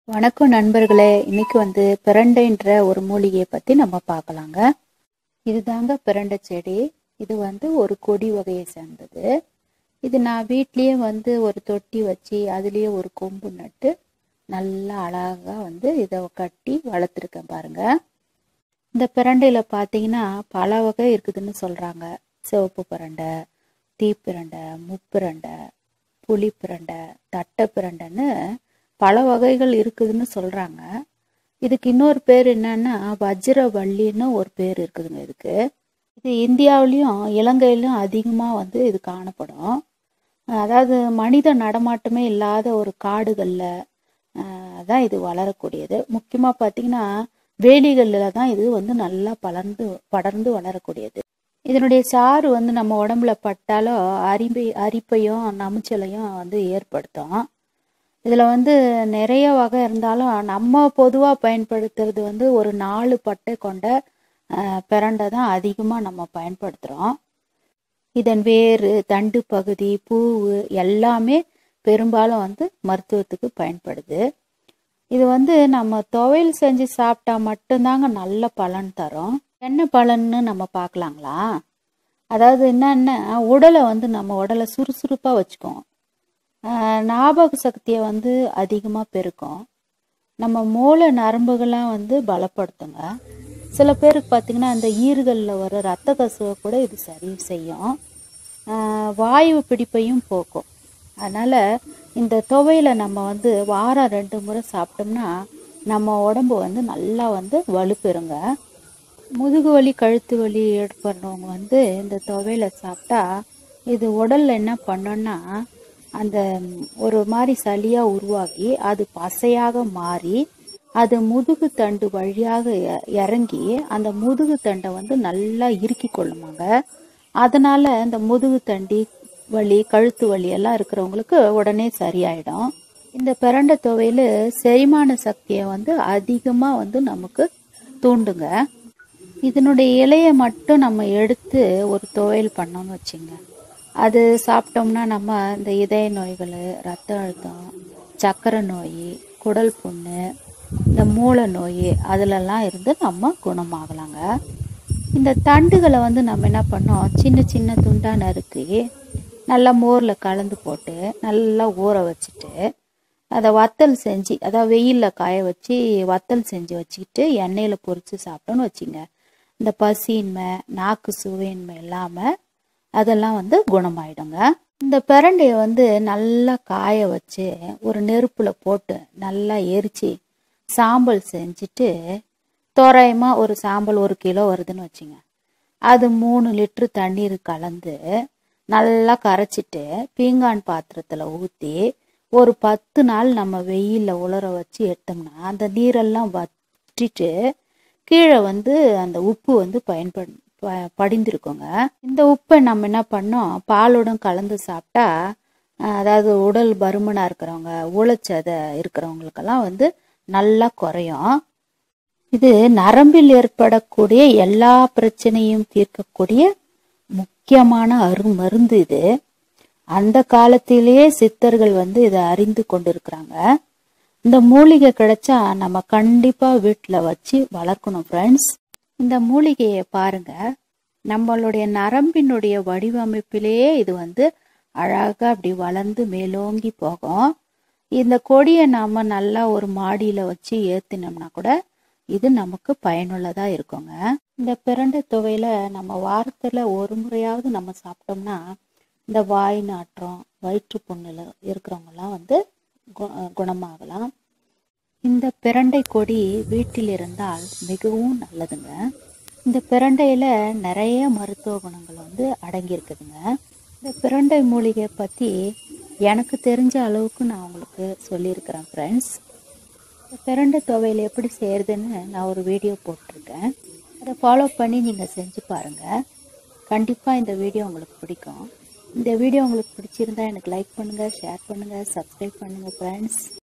வணக்கம் நண்பர்களே இன்னைக்கு வந்து பிரண்டைன்ற ஒரு மூலிகையை பத்தி நம்ம பார்க்கலாங்க இதுதாங்க பிரண்டை செடி இது வந்து ஒரு கொடி வகையை சேர்ந்தது இது நான் வீட்லயே வந்து ஒரு தொட்டி வச்சு அதுலயே ஒரு கொம்பு நட்டு நல்லா அழகா வந்து இதை கட்டி வளர்த்துருக்கேன் பாருங்க இந்த பிரண்டையில பார்த்தீங்கன்னா பல வகை இருக்குதுன்னு சொல்றாங்க சிவப்பு பிரண்டை தீப்பிரண்டை முப்பிரண்டை புளி பிரண்டை தட்டை பிரண்டைன்னு பல வகைகள் இருக்குதுன்னு சொல்றாங்க இதுக்கு இன்னொரு பேர் என்னன்னா வஜ்ரவள்ளின்னு ஒரு பேர் இருக்குதுங்க இதுக்கு இது இந்தியாவிலையும் இலங்கையிலும் அதிகமாக வந்து இது காணப்படும் அதாவது மனித நடமாட்டமே இல்லாத ஒரு காடுகளில் தான் இது வளரக்கூடியது முக்கியமாக பார்த்தீங்கன்னா வேலிகளில் தான் இது வந்து நல்லா பலர்ந்து படர்ந்து வளரக்கூடியது இதனுடைய சாறு வந்து நம்ம உடம்புல பட்டாலும் அரிப்பை அரிப்பையும் நமுச்சலையும் வந்து ஏற்படுத்தும் இதில் வந்து நிறைய வகை இருந்தாலும் நம்ம பொதுவாக பயன்படுத்துறது வந்து ஒரு நாலு பட்டை கொண்ட பிரண்டை தான் அதிகமாக நம்ம பயன்படுத்துகிறோம் இதன் வேறு தண்டு பகுதி பூவு எல்லாமே பெரும்பாலும் வந்து மருத்துவத்துக்கு பயன்படுது இது வந்து நம்ம துவையல் செஞ்சு சாப்பிட்டா மட்டும்தாங்க நல்ல பலன் தரும் என்ன பலன்னு நம்ம பார்க்கலாங்களா அதாவது என்னன்னா உடலை வந்து நம்ம உடலை சுறுசுறுப்பாக வச்சுக்கும் ஞாபக சக்தியை வந்து அதிகமாக பெருக்கும் நம்ம மூளை நரம்புகள்லாம் வந்து பலப்படுத்துங்க சில பேருக்கு பார்த்திங்கன்னா அந்த ஈறுகளில் வர ரத்த கசுவை கூட இது சரி செய்யும் வாயு பிடிப்பையும் போக்கும் அதனால் இந்த துவையில நம்ம வந்து வாரம் ரெண்டு முறை சாப்பிட்டோம்னா நம்ம உடம்பு வந்து நல்லா வந்து வலுப்பெறுங்க முதுகு வலி கழுத்து வலி ஏற்படுறவங்க வந்து இந்த துவையில சாப்பிட்டா இது உடலில் என்ன பண்ணோன்னா அந்த ஒரு மாதிரி சளியாக உருவாகி அது பசையாக மாறி அது முதுகு தண்டு வழியாக இறங்கி அந்த முதுகு தண்டை வந்து நல்லா இறுக்கி கொள்ளுமாங்க அதனால இந்த முதுகு தண்டி வலி கழுத்து வலி எல்லாம் இருக்கிறவங்களுக்கு உடனே சரியாயிடும் இந்த பிரண்டை துவையில் செரிமான சக்தியை வந்து அதிகமாக வந்து நமக்கு தூண்டுங்க இதனுடைய இலையை மட்டும் நம்ம எடுத்து ஒரு துவையல் பண்ணோம்னு வச்சுங்க அது சாப்பிட்டோம்னா நம்ம இந்த இதய நோய்கள் ரத்த அழுத்தம் சர்க்கரை நோய் குடல் புண்ணு இந்த மூளை நோய் அதிலெல்லாம் இருந்து நம்ம குணமாகலாங்க இந்த தண்டுகளை வந்து நம்ம என்ன பண்ணோம் சின்ன சின்ன துண்டாக நறுக்கி நல்லா மோரில் கலந்து போட்டு நல்லா ஊற வச்சுட்டு அதை வத்தல் செஞ்சு அதாவது வெயிலில் காய வச்சு வத்தல் செஞ்சு வச்சுக்கிட்டு எண்ணெயில் பொரித்து சாப்பிட்டோன்னு வச்சுங்க இந்த பசியின்மை நாக்கு சுவையின்மை இல்லாமல் அதெல்லாம் வந்து குணமாயிடுங்க இந்த பிரண்டையை வந்து நல்லா காய வச்சு ஒரு நெருப்பில் போட்டு நல்லா எரிச்சு சாம்பல் செஞ்சுட்டு தோராயமாக ஒரு சாம்பல் ஒரு கிலோ வருதுன்னு வச்சுங்க அது மூணு லிட்ரு தண்ணீர் கலந்து நல்லா கரைச்சிட்டு பீங்கான் பாத்திரத்தில் ஊற்றி ஒரு பத்து நாள் நம்ம வெயிலில் உலர வச்சு எடுத்தோம்னா அந்த நீரெல்லாம் வற்றிட்டு கீழே வந்து அந்த உப்பு வந்து பயன்படு படிந்திருக்கோங்க இந்த உப்பை நம்ம என்ன பண்ணோம் பாலுடன் கலந்து சாப்பிட்டா அதாவது உடல் பருமனாக இருக்கிறவங்க ஊழச்சதை இருக்கிறவங்களுக்கெல்லாம் வந்து நல்லா குறையும் இது நரம்பில் ஏற்படக்கூடிய எல்லா பிரச்சனையும் தீர்க்கக்கூடிய முக்கியமான அருமருந்து இது அந்த காலத்திலேயே சித்தர்கள் வந்து இதை அறிந்து கொண்டிருக்கிறாங்க இந்த மூலிகை கிடைச்சா நம்ம கண்டிப்பா வீட்டில் வச்சு வளர்க்கணும் ஃப்ரெண்ட்ஸ் இந்த மூலிகையை பாருங்க நம்மளுடைய நரம்பினுடைய வடிவமைப்பிலேயே இது வந்து அழகா அப்படி வளர்ந்து மேலோங்கி போகும் இந்த கொடியை நாம நல்லா ஒரு மாடியில வச்சு ஏத்தினோம்னா கூட இது நமக்கு பயனுள்ளதா இருக்குங்க இந்த பிரண்டை தொகையில நம்ம வாரத்துல ஒரு முறையாவது நம்ம சாப்பிட்டோம்னா இந்த வாய் நாற்றம் வயிற்று புண்ணில் இருக்கிறவங்கலாம் வந்து குணமாகலாம் இந்த பிரண்டை கொடி வீட்டில் இருந்தால் மிகவும் நல்லதுங்க இந்த பிரண்டையில் நிறைய மருத்துவ குணங்கள் வந்து அடங்கியிருக்குதுங்க இந்த பிரண்டை மூலிகை பற்றி எனக்கு தெரிஞ்ச அளவுக்கு நான் உங்களுக்கு சொல்லியிருக்கிறேன் ஃப்ரெண்ட்ஸ் இந்த பிரண்டை துவையில் எப்படி செய்கிறதுன்னு நான் ஒரு வீடியோ போட்டிருக்கேன் அதை ஃபாலோ பண்ணி நீங்கள் செஞ்சு பாருங்கள் கண்டிப்பாக இந்த வீடியோ உங்களுக்கு பிடிக்கும் இந்த வீடியோ உங்களுக்கு பிடிச்சிருந்தா எனக்கு லைக் பண்ணுங்கள் ஷேர் பண்ணுங்கள் சப்ஸ்கிரைப் பண்ணுங்கள் ஃப்ரெண்ட்ஸ்